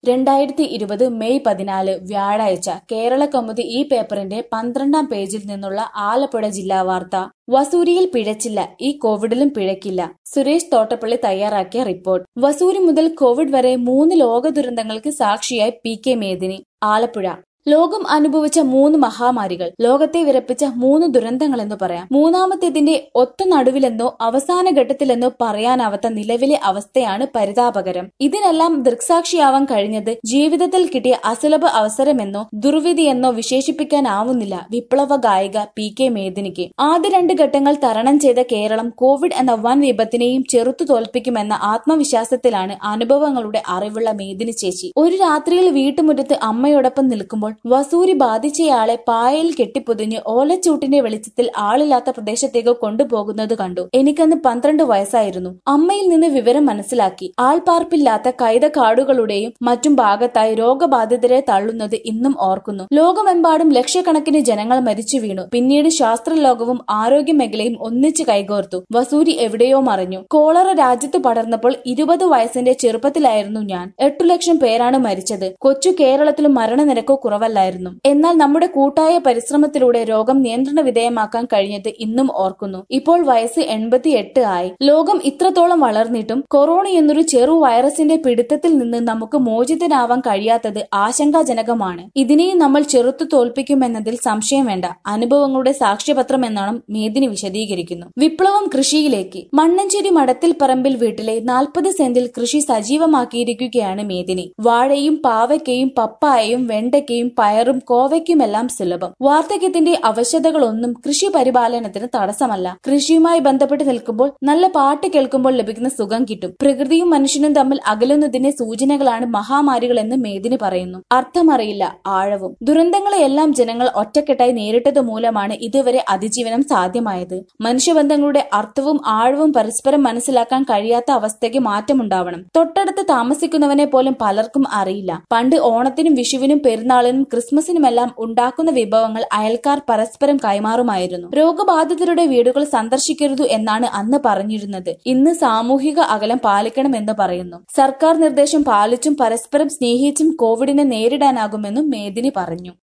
രണ്ടായിരത്തി ഇരുപത് മെയ് പതിനാല് വ്യാഴാഴ്ച കേരള കൗമുദി ഈ പേപ്പറിന്റെ പന്ത്രണ്ടാം പേജിൽ നിന്നുള്ള ആലപ്പുഴ ജില്ലാ വാർത്ത വസൂരിയിൽ പിഴച്ചില്ല ഈ കോവിഡിലും പിഴക്കില്ല സുരേഷ് തോട്ടപ്പള്ളി തയ്യാറാക്കിയ റിപ്പോർട്ട് വസൂരി മുതൽ കോവിഡ് വരെ മൂന്ന് ലോക ദുരന്തങ്ങൾക്ക് സാക്ഷിയായി പി കെ മേദിനി ആലപ്പുഴ ലോകം അനുഭവിച്ച മൂന്ന് മഹാമാരികൾ ലോകത്തെ വിറപ്പിച്ച മൂന്ന് ദുരന്തങ്ങളെന്ന് പറയാം മൂന്നാമത്തേതിന്റെ ഒത്ത നടുവിലെന്നോ അവസാന ഘട്ടത്തിലെന്നോ പറയാനാവാത്ത നിലവിലെ അവസ്ഥയാണ് പരിതാപകരം ഇതിനെല്ലാം ദൃക്സാക്ഷിയാവാൻ കഴിഞ്ഞത് ജീവിതത്തിൽ കിട്ടിയ അസുലഭ അവസരമെന്നോ ദുർവിധിയെന്നോ വിശേഷിപ്പിക്കാനാവുന്നില്ല വിപ്ലവ ഗായിക പി കെ മേദിനിക്ക് ആദ്യ രണ്ട് ഘട്ടങ്ങൾ തരണം ചെയ്ത കേരളം കോവിഡ് എന്ന വൻ വിപത്തിനെയും ചെറുത്തു തോൽപ്പിക്കുമെന്ന ആത്മവിശ്വാസത്തിലാണ് അനുഭവങ്ങളുടെ അറിവുള്ള മേദിനി ചേച്ചി ഒരു രാത്രിയിൽ വീട്ടുമുറ്റത്ത് അമ്മയോടൊപ്പം നിൽക്കുമ്പോൾ വസൂരി ബാധിച്ചയാളെ പായയിൽ കെട്ടിപ്പൊതിഞ്ഞ് ഓലച്ചൂട്ടിന്റെ വെളിച്ചത്തിൽ ആളില്ലാത്ത പ്രദേശത്തേക്ക് കൊണ്ടുപോകുന്നത് കണ്ടു എനിക്കന്ന് പന്ത്രണ്ട് വയസ്സായിരുന്നു അമ്മയിൽ നിന്ന് വിവരം മനസ്സിലാക്കി ആൾപ്പാർപ്പില്ലാത്ത കൈതക്കാടുകളുടെയും മറ്റും ഭാഗത്തായി രോഗബാധിതരെ തള്ളുന്നത് ഇന്നും ഓർക്കുന്നു ലോകമെമ്പാടും ലക്ഷക്കണക്കിന് ജനങ്ങൾ മരിച്ചു വീണു പിന്നീട് ശാസ്ത്രലോകവും ആരോഗ്യ മേഖലയും ഒന്നിച്ചു കൈകോർത്തു വസൂരി എവിടെയോ മറിഞ്ഞു കോളറ രാജ്യത്ത് പടർന്നപ്പോൾ ഇരുപത് വയസ്സിന്റെ ചെറുപ്പത്തിലായിരുന്നു ഞാൻ എട്ടു ലക്ഷം പേരാണ് മരിച്ചത് കൊച്ചു കേരളത്തിലും മരണനിരക്ക് കുറവല്ലായിരുന്നു എന്നാൽ നമ്മുടെ കൂട്ടായ പരിശ്രമത്തിലൂടെ രോഗം നിയന്ത്രണ വിധേയമാക്കാൻ കഴിഞ്ഞത് ഇന്നും ഓർക്കുന്നു ഇപ്പോൾ വയസ്സ് എൺപത്തി എട്ട് ആയി ലോകം ഇത്രത്തോളം വളർന്നിട്ടും കൊറോണ എന്നൊരു ചെറു വൈറസിന്റെ പിടുത്തത്തിൽ നിന്ന് നമുക്ക് മോചിതനാവാൻ കഴിയാത്തത് ആശങ്കാജനകമാണ് ഇതിനെയും നമ്മൾ ചെറുത്തു തോൽപ്പിക്കുമെന്നതിൽ സംശയം വേണ്ട അനുഭവങ്ങളുടെ സാക്ഷ്യപത്രം എന്നാണ് മേദിനി വിശദീകരിക്കുന്നു വിപ്ലവം കൃഷിയിലേക്ക് മണ്ണഞ്ചേരി മടത്തിൽ പറമ്പിൽ വീട്ടിലെ നാൽപ്പത് സെന്റിൽ കൃഷി സജീവമാക്കിയിരിക്കുകയാണ് മേദിനി വാഴയും പാവയ്ക്കയും പപ്പായയും വെണ്ടയ്ക്കയും പയറും കോവയ്ക്കുമെല്ലാം സുലഭം വാർദ്ധക്യത്തിന്റെ അവശതകളൊന്നും കൃഷി പരിപാലനത്തിന് തടസ്സമല്ല കൃഷിയുമായി ബന്ധപ്പെട്ട് നിൽക്കുമ്പോൾ നല്ല പാട്ട് കേൾക്കുമ്പോൾ ലഭിക്കുന്ന സുഖം കിട്ടും പ്രകൃതിയും മനുഷ്യനും തമ്മിൽ അകലുന്നതിന്റെ സൂചനകളാണ് മഹാമാരികളെന്ന് മേദിനി പറയുന്നു അർത്ഥമറിയില്ല ആഴവും ദുരന്തങ്ങളെയെല്ലാം ജനങ്ങൾ ഒറ്റക്കെട്ടായി നേരിട്ടത് മൂലമാണ് ഇതുവരെ അതിജീവനം സാധ്യമായത് മനുഷ്യബന്ധങ്ങളുടെ അർത്ഥവും ആഴവും പരസ്പരം മനസ്സിലാക്കാൻ കഴിയാത്ത അവസ്ഥയ്ക്ക് മാറ്റമുണ്ടാവണം തൊട്ടടുത്ത് താമസിക്കുന്നവനെ പോലും പലർക്കും അറിയില്ല പണ്ട് ഓണത്തിനും വിഷുവിനും പെരുന്നാളിനും ക്രിസ്മസിനുമെല്ലാം ഉണ്ടാക്കുന്ന വിഭവങ്ങൾ അയൽക്കാർ പരസ്പരം കൈമാറുമായിരുന്നു രോഗബാധിതരുടെ വീടുകൾ സന്ദർശിക്കരുതു എന്നാണ് അന്ന് പറഞ്ഞിരുന്നത് ഇന്ന് സാമൂഹിക അകലം പാലിക്കണമെന്ന് പറയുന്നു സർക്കാർ നിർദ്ദേശം പാലിച്ചും പരസ്പരം സ്നേഹിച്ചും കോവിഡിനെ നേരിടാനാകുമെന്നും മേദിനി പറഞ്ഞു